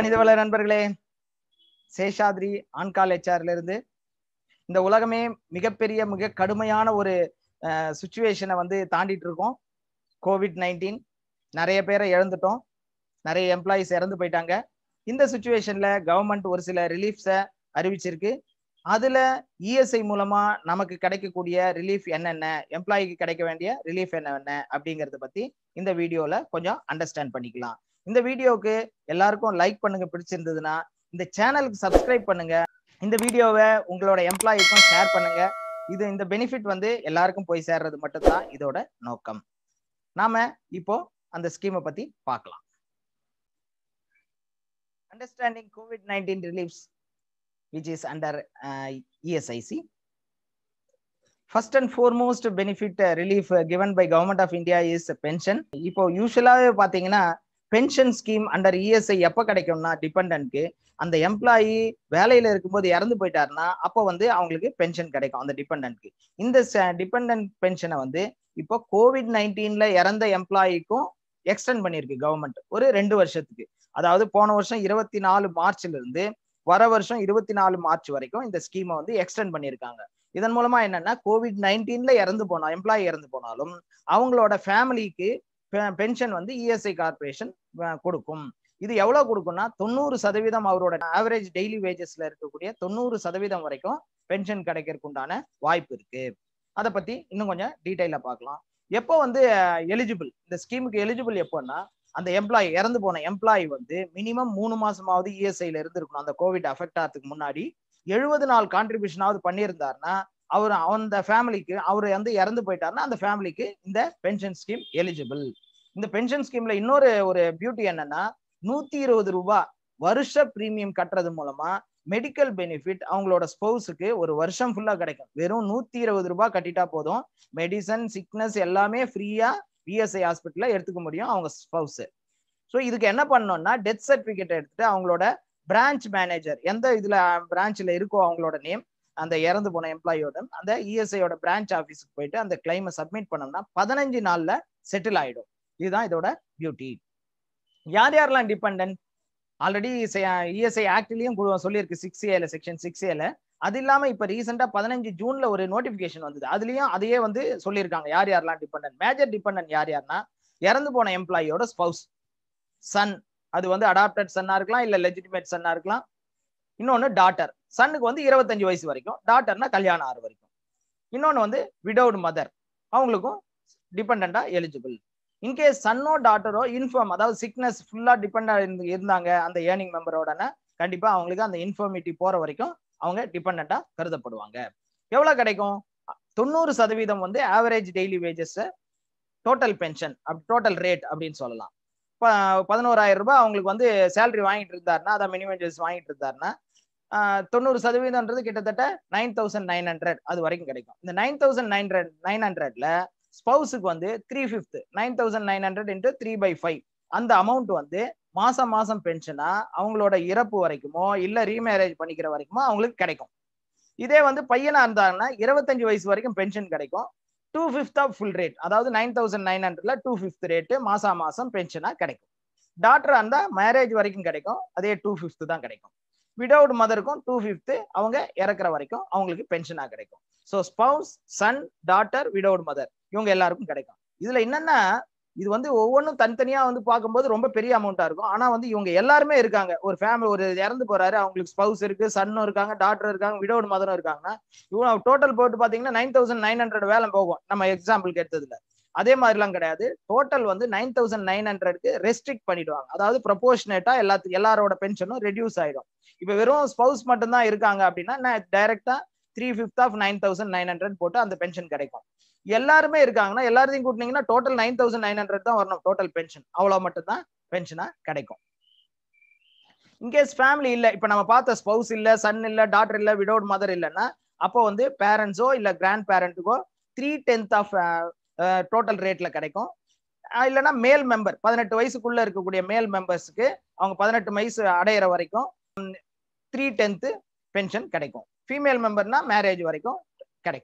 மனிதவள நண்பர்களே சேஷாத்ரி ஆன்கால் ஹெச்ஆர்ல இருந்து இந்த உலகமே மிகப்பெரிய மிக கடுமையான ஒரு சுச்சுவேஷனை வந்து தாண்டிட்டு இருக்கோம் கோவிட் நைன்டீன் நிறைய பேரை இழந்துட்டோம் நிறைய எம்ப்ளாயிஸ் இறந்து போயிட்டாங்க இந்த சுச்சுவேஷன்ல கவர்மெண்ட் ஒரு சில ரிலீஃப்ஸை அறிவிச்சிருக்கு அதுல இஎஸ்ஐ மூலமா நமக்கு கிடைக்கக்கூடிய ரிலீஃப் என்னென்ன எம்ப்ளாயிக்கு கிடைக்க வேண்டிய ரிலீஃப் என்னென்ன அப்படிங்கறத பத்தி இந்த வீடியோல கொஞ்சம் அண்டர்ஸ்டாண்ட் பண்ணிக்கலாம் இந்த வீடியோவுக்கு எல்லாருக்கும் லைக் பண்ணுங்க பிடிச்சிருந்ததுன்னா இந்த சேனலுக்கு சப்ஸ்கிரைப் பண்ணுங்க இந்த வீடியோவை உங்களோட எம்ப்ளாயிக்கும் ஷேர் பண்ணுங்க இது இந்த பெனிஃபிட் வந்து எல்லாருக்கும் போய் சேர்றது மட்டும்தான் இதோட நோக்கம் நாம இப்போ அந்த ஸ்கீமை பத்தி பார்க்கலாம் understanding covid nineteen reliefs which is under uh, ESIC. First and foremost benefit uh, relief uh, given by government of India is pension. இப்போ யூஸ்வலாகவே பார்த்தீங்கன்னா பென்ஷன் ஸ்கீம் அண்டர் இஎஸ்ஐ எப்போ கிடைக்கும்னா டிபெண்டன்ட்க்கு அந்த எம்ப்ளாயி வேலையில இருக்கும்போது இறந்து போயிட்டாருன்னா அப்போ வந்து அவங்களுக்கு பென்ஷன் கிடைக்கும் அந்த டிபெண்டன்ட்க்கு இந்த டிபெண்டன்ட் பென்ஷனை வந்து இப்போ கோவிட் நைன்டீன்ல இறந்த எம்ப்ளாயிக்கும் எக்ஸ்டெண்ட் பண்ணியிருக்கு கவர்மெண்ட் ஒரு ரெண்டு வருஷத்துக்கு அதாவது போன வருஷம் இருபத்தி நாலு மார்ச்ல இருந்து வர வருஷம் இருபத்தி நாலு மார்ச் வரைக்கும் இந்த ஸ்கீமை வந்து எக்ஸ்டெண்ட் பண்ணியிருக்காங்க இதன் மூலமா என்னன்னா கோவிட் நைன்டீன்ல இறந்து போனா எம்ப்ளாயி இறந்து போனாலும் அவங்களோட ஃபேமிலிக்கு பென்ஷன் வந்து இஎஸ்ஐ கார்பரேஷன் கொடுக்கும் இது எவ்வளவு கொடுக்கும்னா தொண்ணூறு சதவீதம் அவரோட ஆவரேஜ் டெய்லி வேஜஸ்ல இருக்கக்கூடிய தொண்ணூறு சதவீதம் வரைக்கும் பென்ஷன் கிடைக்கிறதுக்கு உண்டான வாய்ப்பு இருக்கு அதை பத்தி இன்னும் கொஞ்சம் டீட்டெயிலா பார்க்கலாம் எப்போ வந்து எலிஜிபிள் இந்த ஸ்கீமுக்கு எலிஜிபிள் எப்போன்னா அந்த எம்ப்ளாயி இறந்து போன எம்ப்ளாயி வந்து மினிமம் மூணு மாசமாவது இஎஸ்ஐல இருந்திருக்கணும் அந்த கோவிட் அஃபெக்ட் ஆகிறதுக்கு முன்னாடி எழுபது நாள் கான்ட்ரிபியூஷனாவது பண்ணியிருந்தாருன்னா அவர் அந்த ஃபேமிலிக்கு அவர் வந்து இறந்து போயிட்டாருன்னா அந்த ஃபேமிலிக்கு இந்த பென்ஷன் ஸ்கீம் எலிஜிபிள் இந்த பென்ஷன் ஸ்கீம்ல இன்னொரு ஒரு பியூட்டி என்னன்னா நூத்தி இருபது ரூபாய் வருஷ பிரீமியம் கட்டுறது மூலமா மெடிக்கல் பெனிஃபிட் அவங்களோட ஸ்பௌஸுக்கு ஒரு வருஷம் ஃபுல்லா கிடைக்கும் வெறும் நூத்தி இருபது ரூபாய் கட்டிட்டா போதும் மெடிசன் சிக்னஸ் எல்லாமே ஃப்ரீயா பிஎஸ்ஐ ஹாஸ்பிட்டல்ல எடுத்துக்க முடியும் அவங்க ஸ்பௌஸ் ஸோ இதுக்கு என்ன பண்ணோம்னா டெத் சர்டிபிகேட் எடுத்துட்டு அவங்களோட பிரான்ச் மேனேஜர் எந்த இதுல பிரான்ச்ல இருக்கோ அவங்களோட நேம் அந்த இறந்து போன எம்ப்ளாயோட அந்த இஎஸ்ஐயோட பிரான்ச் ஆஃபீஸுக்கு போயிட்டு அந்த கிளைமை சப்மிட் பண்ணோம்னா பதினஞ்சு நாள்ல செட்டில் ஆயிடும் இதுதான் இதோட பியூட்டி யார் யாரெல்லாம் டிபெண்ட் ஆல்ரெடி இஎஸ்ஐ ஆக்ட்லயும் சொல்லியிருக்கு சிக்ஸ் ஏல செக்ஷன் சிக்ஸ் ஏல அது இல்லாம இப்ப ரீசெண்டா பதினஞ்சு ஜூன்ல ஒரு நோட்டிபிகேஷன் வந்தது அதுலயும் அதையே வந்து சொல்லியிருக்காங்க யார் யாரெல்லாம் டிபெண்ட் மேஜர் டிபெண்ட் யார் யாருன்னா இறந்து போன எம்ப்ளாயியோட ஸ்பௌஸ் சன் அது வந்து அடாப்டட் சன்னா இருக்கலாம் இல்ல லெஜிட்டிமேட் சன்னா இருக்கலாம் இன்னொன்னு டாட்டர் சன்னுக்கு வந்து இருபத்தஞ்சு வயசு வரைக்கும் டாட்டர்னா கல்யாணம் ஆறு வரைக்கும் இன்னொன்னு வந்து விடவுட் மதர் அவங்களுக்கும் டிபெண்டா எலிஜிபிள் இன்கேஸ் சன்னோ டாட்டரோ இன்ஃபார்ம் அதாவது சிக்னஸ் ஃபுல்லா டிபெண்டா இருந்தாங்க அந்த ஏர்னிங் மெம்பரோடனா கண்டிப்பா அவங்களுக்கு அந்த இன்ஃபார்மிட்டி போற வரைக்கும் அவங்க டிபெண்டா கருதப்படுவாங்க எவ்வளவு கிடைக்கும் தொண்ணூறு சதவீதம் வந்து average daily wages total pension total rate அப்படின்னு சொல்லலாம் பதினோராயிரம் ரூபாய் அவங்களுக்கு வந்து சேலரி வாங்கிட்டு இருந்தாருன்னா அதான் மினிமம் வேஜஸ் வாங்கிட்டு இருந்தாருன்னா தொண்ணூறு சதவீதம்ன்றது கிட்டத்தட்ட நைன் தௌசண்ட் நைன் ஹண்ட்ரட் அது வரைக்கும் கிடைக்கும் இந்த nine thousand nine hundred nine ஹண்ட்ரட்ல ஸ்பௌஸுக்கு வந்து three fifth nine thousand nine hundred into three by five அந்த அமௌண்ட் வந்து மாசம் மாசம் பென்ஷனா அவங்களோட இறப்பு வரைக்குமோ இல்ல ரீமேரேஜ் பண்ணிக்கிற வரைக்குமோ அவங்களுக்கு கிடைக்கும் இதே வந்து பையனா இருந்தாங்கன்னா இருபத்தஞ்சு வயசு வரைக்கும் பென்ஷன் கிடைக்கும் two fifth of full rate அதாவது நைன் தௌசண்ட் நைன் ஹண்ட்ரட்ல டூ ஃபிஃப்த் ரேட்டு மாசம் மாசம் பென்ஷனா கிடைக்கும் டாக்டர் இருந்தா மேரேஜ் வரைக்கும் கிடைக்கும் அதே டூ ஃபிஃப்த் தான் கிடைக்கும் விடவுட் மதருக்கும் டூ ஃபிஃப்த் அவங்க இறக்குற வரைக்கும் அவங்களுக்கு பென்ஷனா கிடைக்கும் so spouse son daughter widowed mother இவங்க எல்லாருக்கும் கிடைக்கும் இதுல என்னன்னா இது வந்து ஒவ்வொன்றும் தனித்தனியா வந்து பார்க்கும்போது ரொம்ப பெரிய அமௌண்ட்டா இருக்கும் ஆனா வந்து இவங்க எல்லாருமே இருக்காங்க ஒரு ஃபேமிலி ஒரு இறந்து போறாரு அவங்களுக்கு ஸ்பவுஸ் இருக்கு சன்னும் இருக்காங்க டாக்டர் இருக்காங்க விடவுட் மதரும் இருக்காங்கன்னா இவங்க டோட்டல் போட்டு பாத்தீங்கன்னா நைன் தௌசண்ட் நைன் ஹண்ட்ரட் வேலை போகும் நம்ம எக்ஸாம்பிளுக்கு எடுத்ததுல அதே மாதிரிலாம் கிடையாது டோட்டல் வந்து நைன் தௌசண்ட் நைன் ஹண்ட்ரட்க்கு ரெஸ்ட்ரிக்ட் பண்ணிடுவாங்க அதாவது ப்ரொபோஷனேட்டா எல்லாத்துக்கும் எல்லாரோட பென்ஷனும் ரெடியூஸ் ஆயிடும் இப்போ வெறும் ஸ்பவுஸ் மட்டும் தான் இருக்காங்க அப்படின்னா டைரக்டா three fifth of nine thousand nine hundred போட்டு அந்த பென்ஷன் கிடைக்கும் எல்லாருமே இருக்காங்கன்னா எல்லாரையும் கூட்டினீங்கன்னா total nine thousand nine hundred தான் வரணும் டோட்டல் பென்ஷன் அவ்வளோ மட்டும் தான் பென்ஷனா கிடைக்கும் இன்கேஸ் ஃபேமிலி இல்லை இப்போ நம்ம பார்த்த ஸ்பவுஸ் இல்லை சன் இல்லை டாக்டர் இல்லை விடவுட் மதர் இல்லைன்னா அப்போ வந்து பேரண்ட்ஸோ இல்லை கிராண்ட் பேரண்ட்டுக்கோ த்ரீ டென்த் ஆஃப் டோட்டல் ரேட்ல கிடைக்கும் இல்லைன்னா மேல் மெம்பர் பதினெட்டு வயசுக்குள்ள இருக்கக்கூடிய மேல் மெம்பர்ஸ்க்கு அவங்க பதினெட்டு வயசு அடையிற வரைக்கும் த்ரீ டென்த்து பென்ஷன் கிடைக்கும் ஃபீமேல் மெம்பர்னா மேரேஜ் வரைக்கும் கிடைக்கும்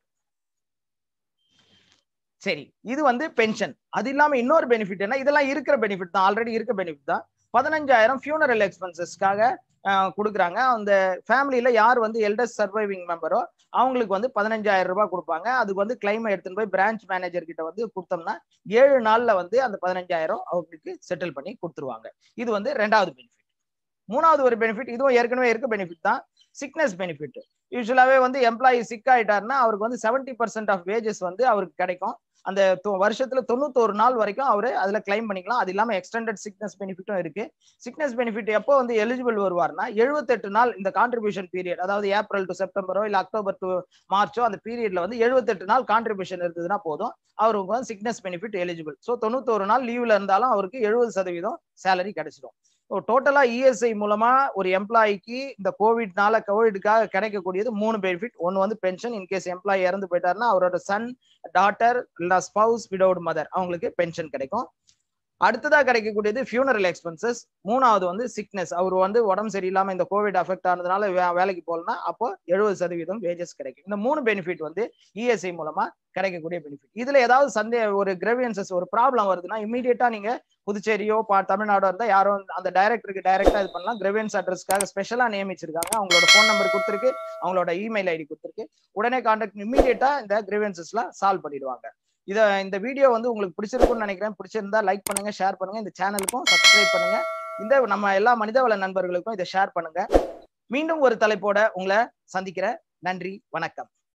சரி இது வந்து பென்ஷன் அது இல்லாம இன்னொரு பெனிஃபிட் என்ன இதெல்லாம் இருக்கிற பெனிஃபிட் தான் ஆல்ரெடி இருக்க பெனிஃபிட் தான் பதினஞ்சாயிரம் ஃபியூனரல் எக்ஸ்பென்சஸ்க்காக கொடுக்குறாங்க அந்த ஃபேமிலியில யார் வந்து எல்டஸ்ட் சர்வைவிங் மெம்பரோ அவங்களுக்கு வந்து பதினஞ்சாயிரம் ரூபாய் கொடுப்பாங்க அதுக்கு வந்து கிளைமை எடுத்துன்னு போய் பிரான்ச் மேனேஜர் கிட்ட வந்து கொடுத்தோம்னா ஏழு நாள்ல வந்து அந்த பதினஞ்சாயிரம் அவங்களுக்கு செட்டில் பண்ணி கொடுத்துருவாங்க இது வந்து ரெண்டாவது பெனிஃபிட் மூணாவது ஒரு பெனிஃபிட் இதுவும் ஏற்கனவே இருக்க பெனிஃபிட் தான் சிக்னஸ் பெனிஃபிட் யூஸ்வலாவே வந்து எம்ப்ளாயி சிக் ஆயிட்டாருன்னா அவருக்கு வந்து செவன்டி பர்சன்ட் ஆஃப் வேஜஸ் வந்து அவருக்கு கிடைக்கும் அந்த வருஷத்துல தொண்ணூத்தோரு நாள் வரைக்கும் அவரு அதுல கிளைம் பண்ணிக்கலாம் அது இல்லாம எக்ஸ்டெண்டட் சிக்னஸ் பெனிஃபிட்டும் இருக்கு சிக்னஸ் பெனிஃபிட் எப்போ வந்து எலிஜிபிள் வருவார்னா எழுபத்தெட்டு நாள் இந்த கான்ட்ரிபியூஷன் பீரியட் அதாவது ஏப்ரல் டு செப்டம்பரோ இல்ல அக்டோபர் டு மார்ச்சோ அந்த பீரியட்ல வந்து எழுபத்தெட்டு நாள் கான்ட்ரிபியூஷன் இருந்ததுன்னா போதும் அவருக்கு வந்து சிக்னஸ் பெனிஃபிட் எலிஜிபிள் ஸோ தொண்ணூத்தோரு நாள் லீவ்ல இருந்தாலும் அவருக்கு எழுபது சதவீதம் சேலரி கிடைச்சிடும் ஸோ டோட்டலா இஎஸ்ஐ மூலமா ஒரு எம்ப்ளாய்க்கு இந்த கோவிட்னால கோவிடுக்காக கிடைக்கக்கூடியது மூணு பெனிஃபிட் ஒன்று வந்து பென்ஷன் இன்கேஸ் எம்ப்ளாயி இறந்து போயிட்டாருன்னா அவரோட சன் டாட்டர் இல்ல ஸ்பவுஸ் விடவுட் மதர் அவங்களுக்கு பென்ஷன் கிடைக்கும் அடுத்ததா கிடைக்கக்கூடியது ஃபியூனரல் எக்ஸ்பென்சஸ் மூணாவது வந்து சிக்னஸ் அவர் வந்து உடம்பு சரியில்லாம இந்த கோவிட் அஃபெக்ட் ஆனதுனால வேலைக்கு போகலன்னா அப்போ எழுபது சதவீதம் வேஜஸ் கிடைக்கும் இந்த மூணு பெனிஃபிட் வந்து இஎஸ்ஐ மூலமா கிடைக்கக்கூடிய பெனிஃபிட் இதுல ஏதாவது சந்தே ஒரு கிரவியன்சஸ் ஒரு ப்ராப்ளம் வருதுன்னா இமீடியட்டா நீங்க புதுச்சேரியோ தமிழ்நாடோ இருந்தா யாரும் அந்த டைரக்டருக்கு டைரக்டா இது பண்ணலாம் கிரவியன்ஸ் அட்ரஸ்க்காக ஸ்பெஷலா நியமிச்சிருக்காங்க அவங்களோட ஃபோன் நம்பர் கொடுத்துருக்கு அவங்களோட இமெயில் ஐடி கொடுத்துருக்கு உடனே கான்டாக்ட் இமீடியட்டா இந்த கிரவியன்சஸ்லாம் சால்வ் பண்ணிடுவாங்க இதை இந்த வீடியோ வந்து உங்களுக்கு பிடிச்சிருக்கும்னு நினைக்கிறேன் பிடிச்சிருந்தா லைக் பண்ணுங்க ஷேர் பண்ணுங்க இந்த சேனலுக்கும் சப்ஸ்கிரைப் பண்ணுங்க இந்த நம்ம எல்லா மனிதவள நண்பர்களுக்கும் இதை ஷேர் பண்ணுங்க மீண்டும் ஒரு தலைப்போட உங்களை சந்திக்கிறேன் நன்றி வணக்கம்